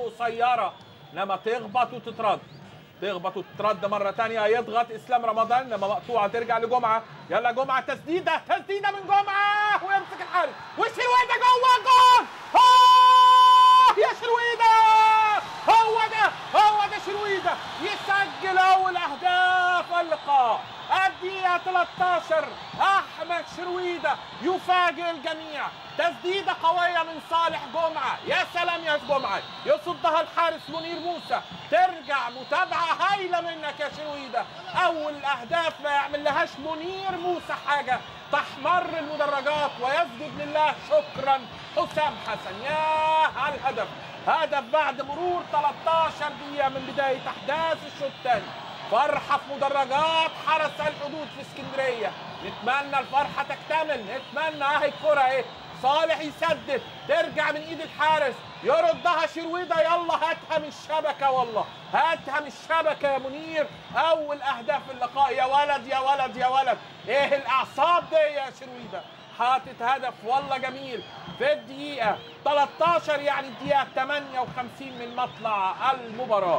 قصيره لما تخبط وتترد تخبط وتترد مره تانية يضغط اسلام رمضان لما مقطوعه ترجع لجمعه يلا جمعه تسديده تسديده من جمعه ويمسك الحارس والشرويده جوه الجول آه يا شرويده هو ده هو ده شرويده يسجل اول اهداف اللقاء الدقيقة 13 أحمد شرويدة يفاجئ الجميع تسديدة قوية من صالح جمعة يا سلام يا جمعة يصدها الحارس منير موسى ترجع متابعة هايلة منك يا شرويدة أول أهداف ما يعمل لهاش منير موسى حاجة تحمر المدرجات ويسجد لله شكرا حسام حسن يا على الهدف هدف بعد مرور 13 دقيقة من بداية أحداث الشوط الثاني فرحة في مدرجات حرس الحدود في اسكندرية نتمنى الفرحة تكتمل نتمنى اهي الكرة اهي صالح يسدد ترجع من ايد الحارس يردها شرويدة يلا هاتها من الشبكة والله هاتها من الشبكة يا منير اول اهداف اللقاء يا ولد يا ولد يا ولد ايه الاعصاب دي يا شرويدة حاطط هدف والله جميل في الدقيقة 13 يعني الدقيقة 58 من مطلع المباراة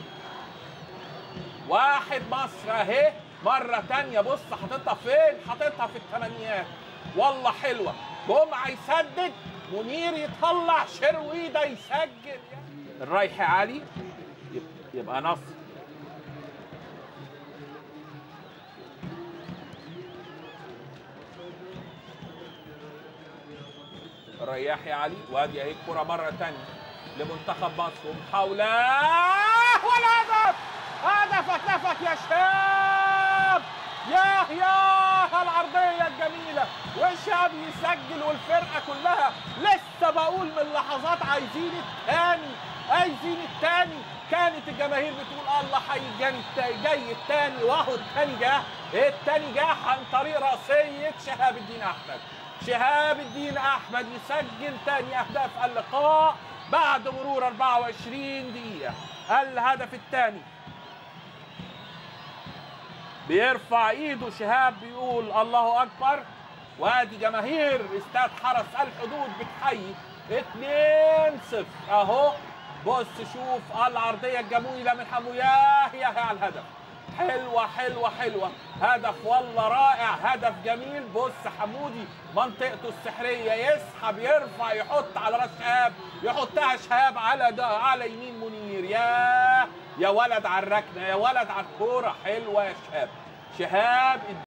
واحد مصر اهي مرة تانية بص حاططها فين؟ حاططها في الثمانيات والله حلوة جمعة يسدد منير يطلع شرويدة يسجل الرايح علي يبقى نصر رياح يا علي وادي اهي الكرة مرة تانية لمنتخب مصر ومحاولة والهدف هدف كتفك يا شاب يا يا العرضية الجميلة وشاب يسجل والفرقة كلها لسه بقول من لحظات عايزين التاني عايزين التاني كانت الجماهير بتقول الله هيجي جاي التاني واهو التاني جه التاني جه عن طريق رأسية شهاب الدين أحمد شهاب الدين أحمد يسجل تاني أهداف اللقاء بعد مرور 24 دقيقة الهدف الثاني بيرفع ايده شهاب بيقول الله اكبر وادي جماهير استاد حرس الحدود بتحيي 2-0 اهو بص شوف العرضيه الجميله من حمو ياه ياه على الهدف حلوه حلوه حلوه هدف والله رائع هدف جميل بص حمودي منطقته السحريه يسحب يرفع يحط على راس شهاب يحطها شهاب على ده على يمين منير يا يا ولد على الركنه يا ولد على الكوره حلوه يا شهاب شهاب